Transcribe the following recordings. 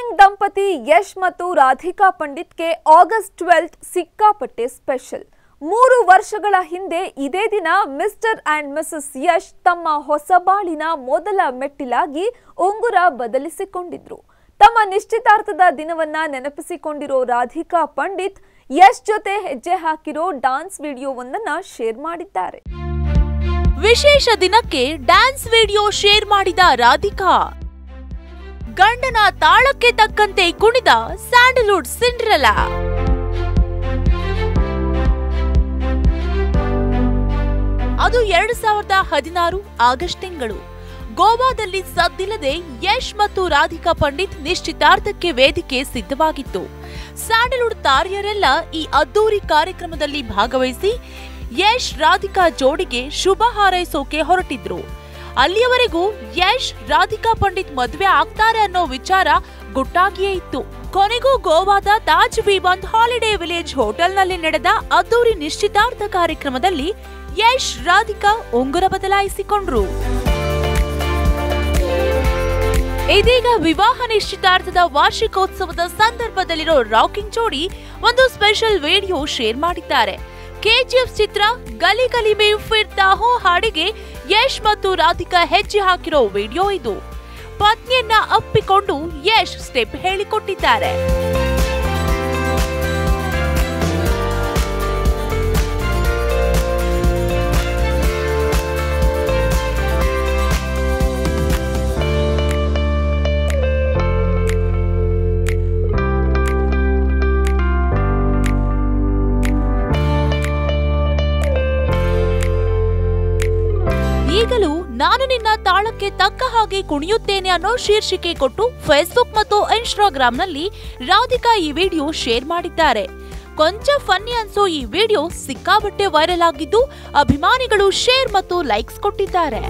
Young ದಂಪತಿ ಯಶ್ ಮತ್ತು ರಾಧಿಕಾ ಪಂಡಿತ್ಗೆ ಆಗಸ್ಟ್ ಟ್ವೆಲ್ತ್ ಸಿಕ್ಕಾಪಟ್ಟೆ ಸ್ಪೆಷಲ್ ಮೂರು ವರ್ಷಗಳ ಹಿಂದೆ ಇದೇ ದಿನ ಮಿಸ್ಟರ್ ಅಂಡ್ ಮಿಸಸ್ ಯಶ್ ತಮ್ಮ ಹೊಸ ಬಾಳಿನ ಮೊದಲ ಮೆಟ್ಟಿಲಾಗಿ ಉಂಗುರ ಬದಲಿಸಿಕೊಂಡಿದ್ರು ತಮ್ಮ ನಿಶ್ಚಿತಾರ್ಥದ ದಿನವನ್ನ ನೆನಪಿಸಿಕೊಂಡಿರೋ ರಾಧಿಕಾ ಪಂಡಿತ್ ಯಶ್ ಜೊತೆ ಹೆಜ್ಜೆ ಹಾಕಿರೋ ಡಾನ್ಸ್ ವಿಡಿಯೋವೊಂದನ್ನ ಶೇರ್ ಮಾಡಿದ್ದಾರೆ ವಿಶೇಷ ದಿನಕ್ಕೆ ಡ್ಯಾನ್ಸ್ ವಿಡಿಯೋ ಶೇರ್ ಮಾಡಿದ ರಾಧಿಕಾ ಗಂಡನ ತಾಳಕ್ಕೆ ತಕ್ಕಂತೆ ಕುಣಿದ ಸ್ಯಾಂಡಲ್ವುಡ್ ಸಿಂಡ್ರೆಲಾ ಅದು ಎರಡು ಸಾವಿರದ ಹದಿನಾರು ಆಗಸ್ಟ್ ತಿಂಗಳು ಗೋವಾದಲ್ಲಿ ಸದ್ದಿಲ್ಲದೆ ಯಶ್ ಮತ್ತು ರಾಧಿಕಾ ಪಂಡಿತ್ ನಿಶ್ಚಿತಾರ್ಥಕ್ಕೆ ವೇದಿಕೆ ಸಿದ್ಧವಾಗಿತ್ತು ಸ್ಯಾಂಡಲ್ವುಡ್ ತಾರೆಯರೆಲ್ಲ ಈ ಅದ್ದೂರಿ ಕಾರ್ಯಕ್ರಮದಲ್ಲಿ ಭಾಗವಹಿಸಿ ಯಶ್ ರಾಧಿಕಾ ಜೋಡಿಗೆ ಶುಭ ಹಾರೈಸೋಕೆ ಹೊರಟಿದ್ರು ಅಲ್ಲಿಯವರೆಗೂ ಯಶ್ ರಾಧಿಕಾ ಪಂಡಿತ್ ಮದುವೆ ಆಗ್ತಾರೆ ಅನ್ನೋ ವಿಚಾರ ಗುಟ್ಟಾಗಿಯೇ ಇತ್ತು ಕೊನೆಗೂ ಗೋವಾದ ತಾಜ್ ವಿಬಂದ್ ಹಾಲಿಡೇ ವಿಲೇಜ್ ಹೋಟೆಲ್ನಲ್ಲಿ ನಡೆದ ಅದ್ದೂರಿ ನಿಶ್ಚಿತಾರ್ಥ ಕಾರ್ಯಕ್ರಮದಲ್ಲಿ ಯಶ್ ರಾಧಿಕಾ ಉಂಗುರ ಬದಲಾಯಿಸಿಕೊಂಡ್ರು ಇದೀಗ ವಿವಾಹ ನಿಶ್ಚಿತಾರ್ಥದ ವಾರ್ಷಿಕೋತ್ಸವದ ಸಂದರ್ಭದಲ್ಲಿರೋ ರಾಕಿಂಗ್ ಜೋಡಿ ಒಂದು ಸ್ಪೆಷಲ್ ವಿಡಿಯೋ ಶೇರ್ ಮಾಡಿದ್ದಾರೆ ಕೆಜಿಎಫ್ ಚಿತ್ರ ಗಲಿ ಗಲಿ ಮೇ ಫಿರ್ತಾ ಹೋ ಹಾಡಿಗೆ ಯಶ್ ಮತ್ತು ರಾಧಿಕಾ ಹೆಜ್ಜೆ ಹಾಕಿರೋ ವಿಡಿಯೋ ಇದು ಪತ್ನಿಯನ್ನ ಅಪ್ಪಿಕೊಂಡು ಯಶ್ ಸ್ಟೆಪ್ ಹೇಳಿಕೊಟ್ಟಿದ್ದಾರೆ ಈಗಲೂ ನಾನು ನಿನ್ನ ತಾಳಕ್ಕೆ ತಕ್ಕ ಹಾಗೆ ಕುಣಿಯುತ್ತೇನೆ ಅನ್ನೋ ಶೀರ್ಷಿಕೆ ಕೊಟ್ಟು ಫೇಸ್ಬುಕ್ ಮತ್ತು ಇನ್ಸ್ಟಾಗ್ರಾಂನಲ್ಲಿ ರಾಧಿಕಾ ಈ ವಿಡಿಯೋ ಶೇರ್ ಮಾಡಿದ್ದಾರೆ ಕೊಂಚ ಫನ್ನಿ ಅನ್ಸೋ ಈ ವಿಡಿಯೋ ಸಿಕ್ಕಾಬಟ್ಟೆ ವೈರಲ್ ಆಗಿದ್ದು ಅಭಿಮಾನಿಗಳು ಶೇರ್ ಮತ್ತು ಲೈಕ್ಸ್ ಕೊಟ್ಟಿದ್ದಾರೆ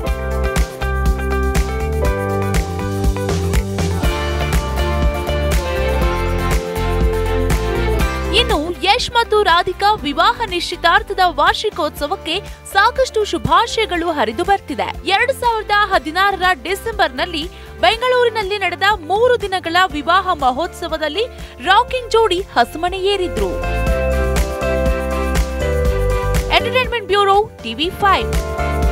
ಇನ್ನು ಯಶ್ ಮತ್ತು ರಾಧಿಕಾ ವಿವಾಹ ನಿಶ್ಚಿತಾರ್ಥದ ವಾರ್ಷಿಕೋತ್ಸವಕ್ಕೆ ಸಾಕಷ್ಟು ಶುಭಾಶಯಗಳು ಹರಿದು ಬರ್ತಿದೆ ಎರಡ್ ಸಾವಿರದ ಹದಿನಾರರ ಡಿಸೆಂಬರ್ನಲ್ಲಿ ಬೆಂಗಳೂರಿನಲ್ಲಿ ನಡೆದ ಮೂರು ದಿನಗಳ ವಿವಾಹ ಮಹೋತ್ಸವದಲ್ಲಿ ರಾಕಿಂಗ್ ಜೋಡಿ ಹಸುಮನೆ ಏರಿದ್ರು ಎಂಟರ್ಟೈನ್ಮೆಂಟ್ ಬ್ಯೂರೋ ಟಿವಿ ಫೈವ್